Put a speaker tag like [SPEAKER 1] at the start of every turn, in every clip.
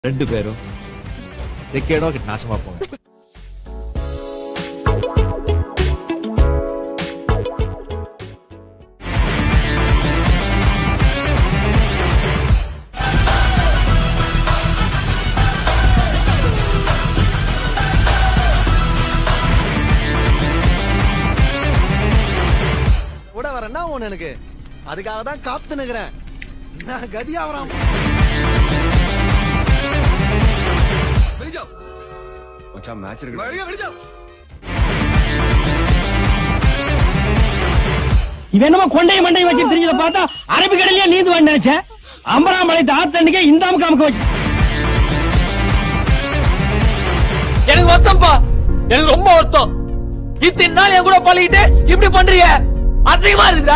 [SPEAKER 1] ரெண்டு பேரும் டெக்கேடோ நாசமா போங்க
[SPEAKER 2] கூட வரேன்னா ஒண்ணு எனக்கு அதுக்காக தான் காத்து நிக்கிறேன் நான் கதி ஆவறான்
[SPEAKER 3] மச்சான் மேட்ச் இருக்கு
[SPEAKER 4] இவன் என்னமோ கொண்டைய மண்டையை வச்சு தெரிஞ்சத பார்த்தா அரபிக்கடலையே நீந்துவான்னு நினைச்சேன் அம்பராமலை தாத்தன்னைக்கே இந்த அமுக்கு அமுக்க வச்சு
[SPEAKER 5] எனக்கு வருத்தம்ப்பா எனக்கு ரொம்ப வருத்தம் இத்தனை நாள் என் கூட பழகிட்டு இப்படி பண்றீங்க அசிங்கமா இருக்குதா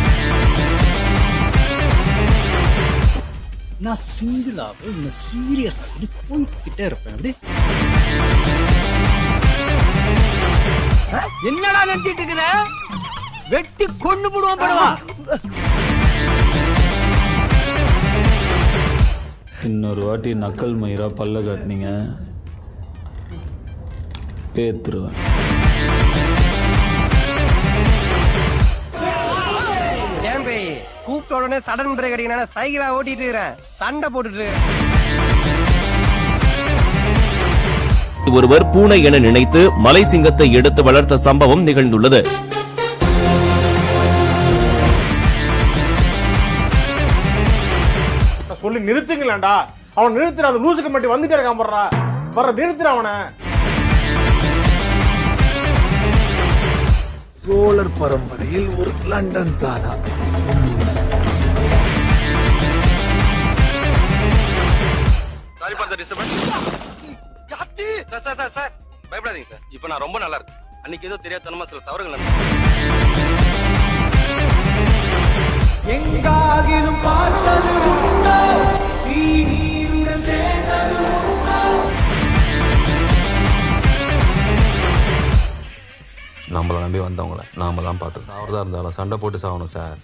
[SPEAKER 6] நான் சிங்கிளாவே இன்னும் சீரியஸா அப்படி போய்கிட்டே இருப்பேன் அப்படி
[SPEAKER 4] என்னடா நினைச்சிட்டு இருக்கிற வெட்டி கொண்டு போடுவோம் படுவா
[SPEAKER 7] இன்னொரு வாட்டி நக்கல் மயிரா பல்ல காட்டினீங்க பேத்துருவேன்
[SPEAKER 8] ஏன் பேய் கூப்பிட்ட உடனே சடன் பிரேக் அடிக்கணும் சைக்கிளா ஓட்டிட்டு இருக்கிறேன் சண்டை போட்டுட்டு இருக்கிறேன்
[SPEAKER 9] ஒருவர் பூனை என நினைத்து மலை சிங்கத்தை எடுத்து வளர்த்த சம்பவம் நிகழ்ந்துள்ளது
[SPEAKER 10] சொல்லி நிறுத்துங்களேன்டா அவன் நிறுத்துற அந்த லூசுக்கு மட்டும் வந்துட்டே இருக்கான் போடுறா வர நிறுத்துற அவனை
[SPEAKER 2] சோழர் பரம்பரையில் ஒரு லண்டன் தாதா
[SPEAKER 3] sorry for the disturbance sir sir sir sir பயப்படாதீங்க சார் இப்போ நான் ரொம்ப நல்லா இருக்கேன் அன்னைக்கு ஏதோ தெரியாதனமா சில தவறுகள் நடந்துச்சு.
[SPEAKER 2] எங்காகிலும் பார்த்தது உண்டோ நீருடன் சேர்ந்தது உண்டோ
[SPEAKER 7] நம்மளை நம்பி வந்தவங்கள நாம தான் பார்த்துருக்கோம் அவர் தான் இருந்தாலும் சண்டை போட்டு சாகணும் சார்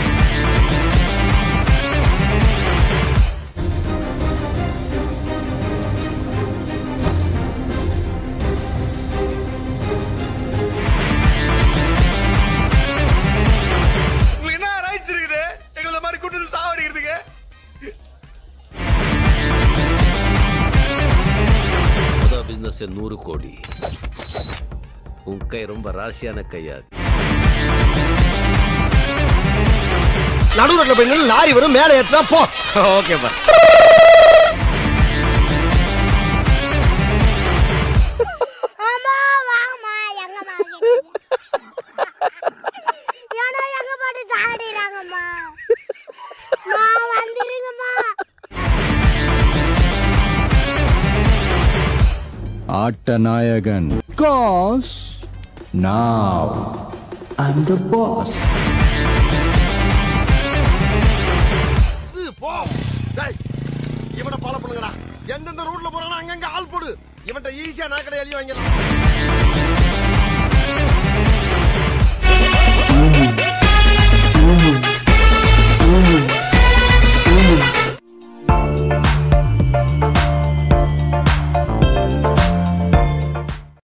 [SPEAKER 3] உங்களுக்கு என்ன ரைட்ஸ் இருக்குது எங்களை மாதிரி கூட்டு சாவடிக்கிறதுக்கு
[SPEAKER 9] பிசினஸ் நூறு கோடி உன் கை ரொம்ப ராசியான கையாது
[SPEAKER 2] நடு ரோட்ல போய் நின்னு லாரி வரும் மேல ஏத்துனா போ
[SPEAKER 3] ஓகேப்பா
[SPEAKER 11] அம்மா வாங்கம்மா எங்கம்மா ஏன்னா எங்க பாட்டு சாடிறாங்கம்மா நான் வந்துருங்கம்மா
[SPEAKER 7] ஆட்ட நாயகன் cause now I'm the boss
[SPEAKER 2] போ டேய் இவனை ஃபாலோ பண்ணுங்கடா எந்தெந்த ரூட்ல போறானோ அங்கங்க ஆள் போடு இவன்ட்ட ஈஸியா நான் கடை எழுதி வாங்கிடலாம்